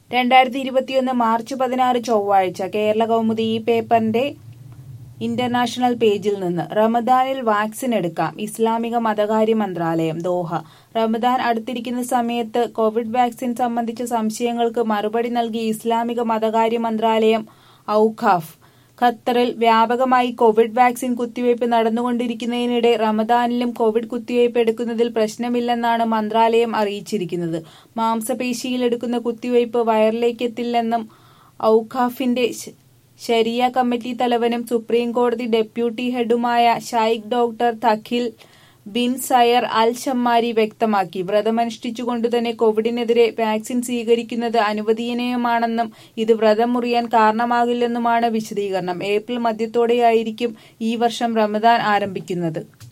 രണ്ടായിരത്തി ഇരുപത്തിയൊന്ന് മാർച്ച് പതിനാറ് ചൊവ്വാഴ്ച കേരള കൗമുദി ഈ പേപ്പറിന്റെ ഇന്റർനാഷണൽ പേജിൽ നിന്ന് റമദാനിൽ വാക്സിൻ എടുക്കാം ഇസ്ലാമിക മതകാര്യ മന്ത്രാലയം ദോഹ റമദാൻ അടുത്തിരിക്കുന്ന സമയത്ത് കോവിഡ് വാക്സിൻ സംബന്ധിച്ച സംശയങ്ങൾക്ക് മറുപടി നൽകി ഇസ്ലാമിക മതകാര്യ മന്ത്രാലയം ഔഖാഫ് ഖത്തറിൽ വ്യാപകമായി കോവിഡ് വാക്സിൻ കുത്തിവയ്പ് നടന്നുകൊണ്ടിരിക്കുന്നതിനിടെ റമദാനിലും കോവിഡ് കുത്തിവയ്പ് എടുക്കുന്നതിൽ പ്രശ്നമില്ലെന്നാണ് മന്ത്രാലയം അറിയിച്ചിരിക്കുന്നത് മാംസപേശിയിൽ എടുക്കുന്ന കുത്തിവയ്പ് വയറിലേക്ക് എത്തില്ലെന്നും ഔഖാഫിന്റെ ശ- ശരിയ കമ്മിറ്റി തലവനും സുപ്രീം കോടതി ഡെപ്യൂട്ടി ഹെഡുമായ Sheikh doctor Taqil bin Sayer al Shammari വ്യക്തമാക്കി വ്രതമനുഷ്ഠിച്ചുകൊണ്ടുതന്നെ കോവിഡിനെതിരെ വാക്സിൻ സ്വീകരിക്കുന്നത് അനുവദനീയമാണെന്നും ഇത് വ്രതം മുറിയാൻ കാരണമാകില്ലെന്നുമാണ് വിശദീകരണം ഏപ്രിൽ മധ്യത്തോടെയായിരിക്കും ഈ വർഷം റമദാൻ ആരംഭിക്കുന്നത്